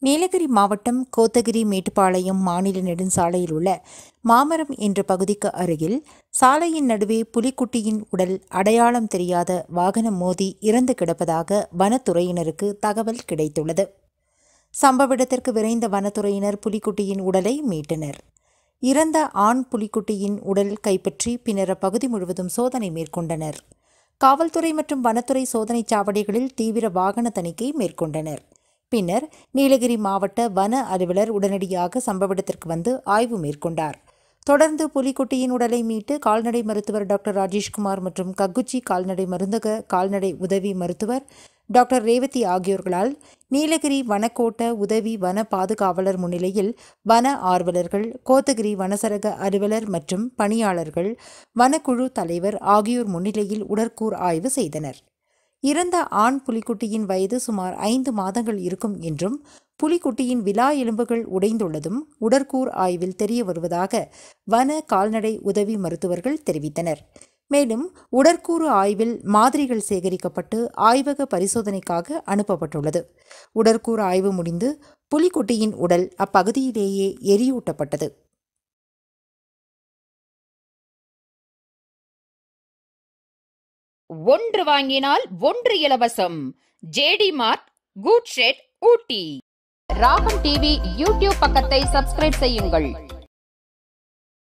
நீலகிரி மாவட்டம் கோத்தகிரி மேட்டுப்பாளையம் மாநில நெடுஞ்சாலையில் உள்ள மாமரம் என்ற பகுதிக்கு அருகில் சாலையின் நடுவே புலிக்குட்டியின் உடல் அடையாளம் தெரியாத வாகனம் மோதி இறந்து கிடப்பதாக வனத்துறையினருக்கு தகவல் கிடைத்துள்ளது சம்பவ இடத்திற்கு விரைந்த வனத்துறையினர் புலிக்குட்டியின் உடலை மீட்டனர் இறந்த ஆண் புலிக்குட்டியின் உடல் கைப்பற்றி பின்னர் அப்பகுதி முழுவதும் சோதனை மேற்கொண்டனர் காவல்துறை மற்றும் வனத்துறை சோதனைச் சாவடிகளில் தீவிர வாகன தணிக்கை மேற்கொண்டனர் பின்னர் நீலகிரி மாவட்ட வன அலுவலர் உடனடியாக சம்பவ இடத்திற்கு வந்து ஆய்வு மேற்கொண்டார் தொடர்ந்து புலிக்குட்டியின் உடலை மீட்டு கால்நடை மருத்துவர் டாக்டர் ராஜேஷ்குமார் மற்றும் கக்குச்சி கால்நடை மருந்தக கால்நடை உதவி மருத்துவர் டாக்டர் ரேவதி ஆகியோர்களால் நீலகிரி வனக்கோட்ட உதவி வன பாதுகாவலர் முன்னிலையில் வன ஆர்வலர்கள் கோத்தகிரி வனசரக அலுவலர் மற்றும் பணியாளர்கள் வனக்குழு தலைவர் ஆகியோர் முன்னிலையில் உடற்கூர் ஆய்வு செய்தனர் இறந்த ஆண் புலிக்குட்டியின் வயது சுமார் ஐந்து மாதங்கள் இருக்கும் என்றும் புலிக்குட்டியின் விலா எலும்புகள் உடைந்துள்ளதும் உடற்கூர் ஆய்வில் தெரிய வருவதாக வன கால்நடை உதவி மருத்துவர்கள் தெரிவித்தனர் மேலும் உடற்கூறு ஆய்வில் மாதிரிகள் சேகரிக்கப்பட்டு ஆய்வக பரிசோதனைக்காக அனுப்பப்பட்டுள்ளது உடற்கூறு ஆய்வு முடிந்து புலிக்குட்டியின் உடல் அப்பகுதியிலேயே எரியூட்டப்பட்டது ஒன்று வாங்கினால் ஒன்று இலவசம் JD mart good shed Ooty Ragam TV YouTube பக்கத்தை சப்ஸ்கிரைப் செய்யுங்கள்